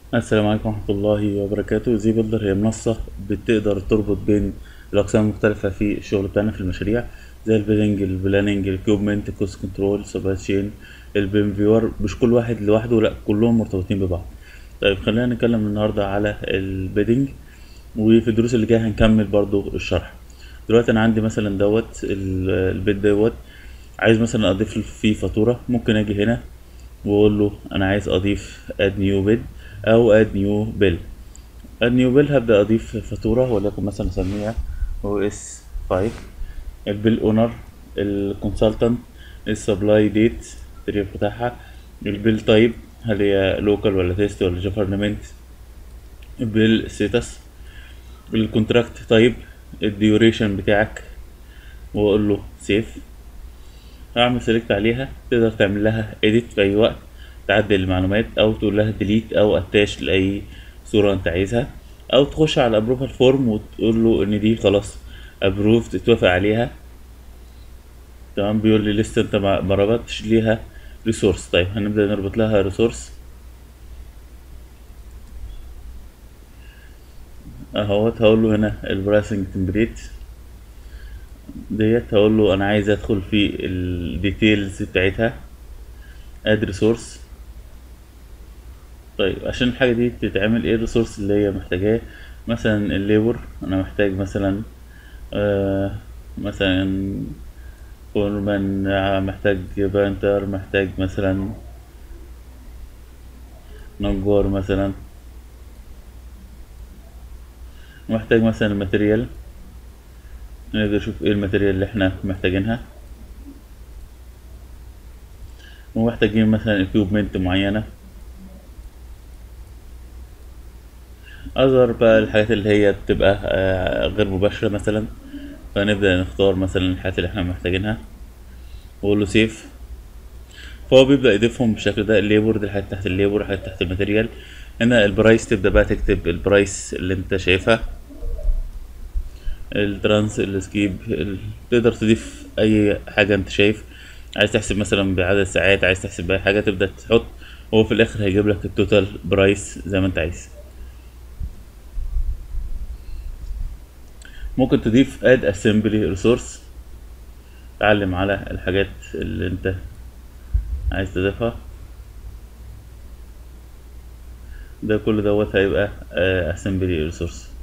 السلام عليكم ورحمة الله وبركاته زي بيلدر هي منصة بتقدر تربط بين الأقسام المختلفة في الشغل بتاعنا في المشاريع زي البيلنج البلاننج الكيوبمنت كوست كنترول سبلاي تشين البيم فيور مش كل واحد لوحده لا كلهم مرتبطين ببعض طيب خلينا نتكلم النهاردة على البيدنج وفي الدروس اللي جاية هنكمل برضو الشرح دلوقتي أنا عندي مثلا دوت ال- البيت دوت عايز مثلا أضيف فيه فاتورة ممكن أجي هنا واقول له انا عايز اضيف اد نيو بيد او اد نيو بيل اد نيو بيل هبدا اضيف فاتوره وليكن مثلا اسميها او اس 5 البيل اونر الكونسلتنت السبلاي ديت التاريخ بتاعها البيل تايب هل هي لوكال ولا تيست ولا جفرنمنت البيل ستاتس الكونتراكت تايب الديوريشن بتاعك واقول له سيف هعمل سيلكت عليها تقدر تعمل لها edit في اي وقت تعدل المعلومات او تقول لها delete او اتاش لاي صورة انت عايزها او تخش على approval form وتقول له ان دي خلاص approved اتوافق عليها تمام بيقول لي لسه انت ما ما ربطتش ليها resource طيب هنبدأ نربط لها resource اهوت هقول له هنا البرايسنج تمبليت ديت هقول له انا عايز ادخل في الديتيلز بتاعتها اد ريسورس طيب عشان الحاجه دي تتعمل ايه الريسورس اللي هي محتاجاه مثلا الليبر انا محتاج مثلا آه مثلا فورمان آه، محتاج بانتر محتاج مثلا نجار مثلا محتاج مثلا الماتريال نقدر نشوف ايه الماتيريال اللي احنا محتاجينها ومحتاجين مثلا اكيوبمنت معينة اظهر بقى الحاجات اللي هي بتبقى آه، غير مباشرة مثلا فنبدأ نختار مثلا الحاجات اللي احنا محتاجينها واقول له سيف فهو بيبدأ يضيفهم بالشكل ده الليبر دي الحاجات تحت الليبر الحاجات تحت الماتيريال هنا البرايس تبدأ بقى تكتب البرايس اللي انت شايفها الترانس السكيب ال- تقدر تضيف اي حاجة انت شايف عايز تحسب مثلا بعدد ساعات عايز تحسب بأي حاجة تبدأ تحط هو في الاخر هيجيب لك التوتال برايس زي ما انت عايز ممكن تضيف اد اسمبلي ريسورس تعلم على الحاجات اللي انت عايز تضيفها ده كل دوت هيبقى اسمبلي ريسورس